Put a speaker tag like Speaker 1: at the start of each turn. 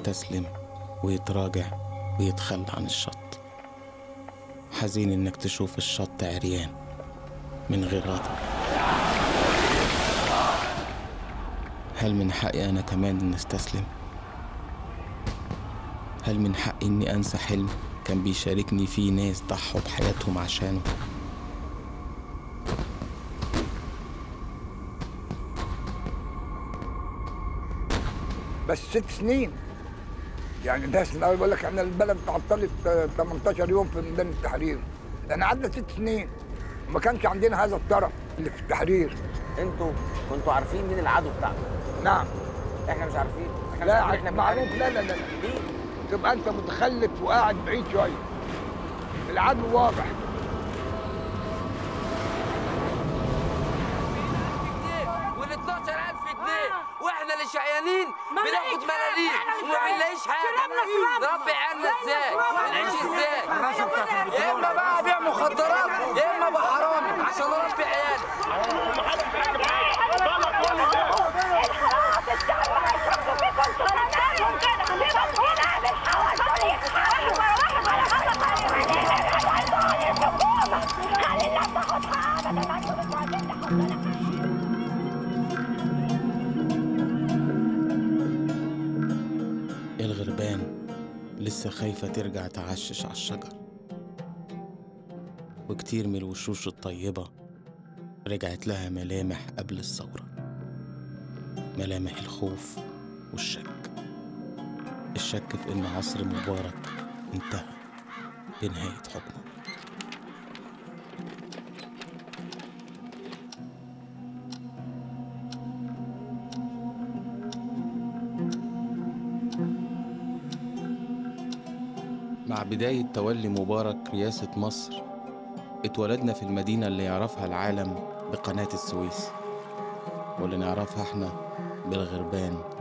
Speaker 1: يستسلم ويتراجع ويتخلى عن الشط حزين إنك تشوف الشط عريان من غير غطا هل من حقي أنا كمان إن أستسلم؟ هل من حقي إني أنسى حلم كان بيشاركني فيه ناس ضحوا بحياتهم عشانه؟
Speaker 2: بس ست سنين يعني الناس من الاول بيقول لك احنا البلد تعطلت آه، 18 يوم في ميدان التحرير احنا قعدنا ست سنين وما كانش عندنا هذا الطرف اللي في التحرير
Speaker 3: انتوا كنتوا عارفين مين العدو بتاعكم
Speaker 2: نعم
Speaker 3: احنا مش عارفين احنا مش
Speaker 2: لا
Speaker 3: عارفين احنا
Speaker 2: معروف
Speaker 3: بنحارب
Speaker 2: لا لا لا
Speaker 3: مين
Speaker 2: تبقى انت متخلف وقاعد بعيد شويه العدو واضح
Speaker 4: وال 12000 جنيه واحنا اللي شقيانين بناخد ملاليم وما بنلاقيش حاجه نربي عيالنا ازاي؟ بنعيش ازاي؟ يا اما بقى ابيع مخدرات يا اما ابقى حرامي عشان اربي عيالي
Speaker 1: الغربان لسه خايفة ترجع تعشش على الشجر وكتير من الوشوش الطيبة رجعت لها ملامح قبل الثورة ملامح الخوف والشك الشك في إن عصر مبارك انتهى بنهاية حكمه مع بداية تولي مبارك رئاسة مصر اتولدنا في المدينة اللي يعرفها العالم بقناة السويس واللي نعرفها احنا بالغربان